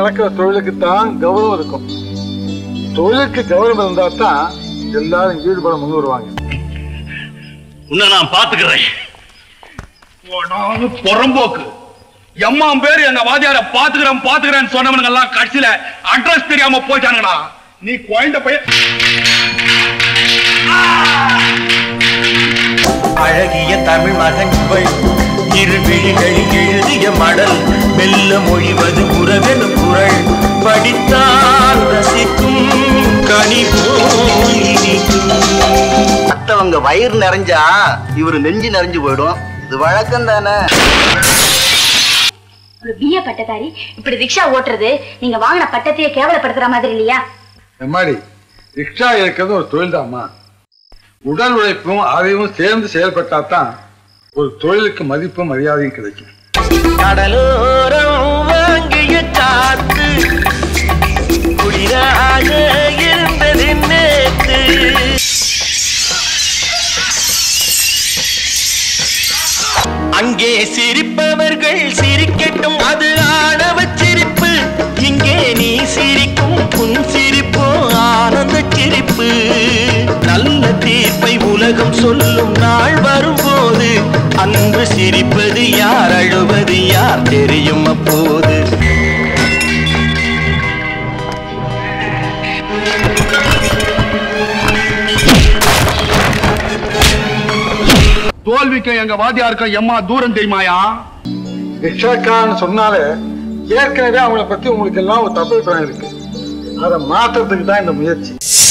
நடக்கிற தொழிலுக்கு தான் கௌரவம் இருக்கும் தொழிலுக்கு கௌரவம் இருந்தா தான் எல்லாரும் ஈடுபட முன் வருவாங்க உன்னை நான் பாத்துக்கிறேன் போனாலும் புறம்போக்கு எம்மா பேரு எங்க வாதியார பாத்துக்கிறேன் பாத்துக்கிறேன்னு சொன்னவனுங்க எல்லாம் கடைசியில அட்ரஸ் தெரியாம போயிட்டானுங்கடா நீ குழந்தை பையன் அழகிய தமிழ் மகன் இவள் இரு விழிகளில் எழுதிய மடல் மெல்ல மொழிவது உறவெனும் குரல் படித்தால் ரசிக்கும் கனி போல் இனிக்கும் மத்தவங்க வயிறு நிறைஞ்சா இவரு நெஞ்சு நிறைஞ்சு போயிடும் இது வழக்கம் தானே ஒரு பிஏ பட்டதாரி இப்படி ரிக்ஷா ஓட்டுறது நீங்க வாங்கின பட்டத்தையே கேவலப்படுத்துற மாதிரி இல்லையா எம்மாடி ரிக்ஷா இருக்கிறது ஒரு தொழில் தாம்மா உடல் உழைப்பும் அறிவும் சேர்ந்து செயல்பட்டா தான் ஒரு தொழிலுக்கு மதிப்பும் மரியாதையும் கிடைக்கும் கடலோரம் வாங்கிய காத்து குளிராக இருந்தது நேத்து அங்கே சிரிப்பவர்கள் சிரிக்கட்டும் அது ஆணவ சிரிப்பு இங்கே நீ சிரிக்கும் புன் சிரிப்போ ஆனந்த சிரிப்பு நல்ல தீர்ப்பை உலகம் சொல்லும் நாள் வரும்போது அன்று சிரிப்பது யார் அழுவது யார் தெரியும் அப்போது தோல்விக்கும் எங்க வாதியாருக்கும் எம்மா தூரம் தெரியுமாயா ரிக்ஷாக்காரன்னு சொன்னாலே ஏற்கனவே அவங்கள பத்தி உங்களுக்கு எல்லாம் ஒரு தப்பு அபிப்பிராயம் இருக்கு அதை மாத்துறதுக்கு தான் இந்த முயற்சி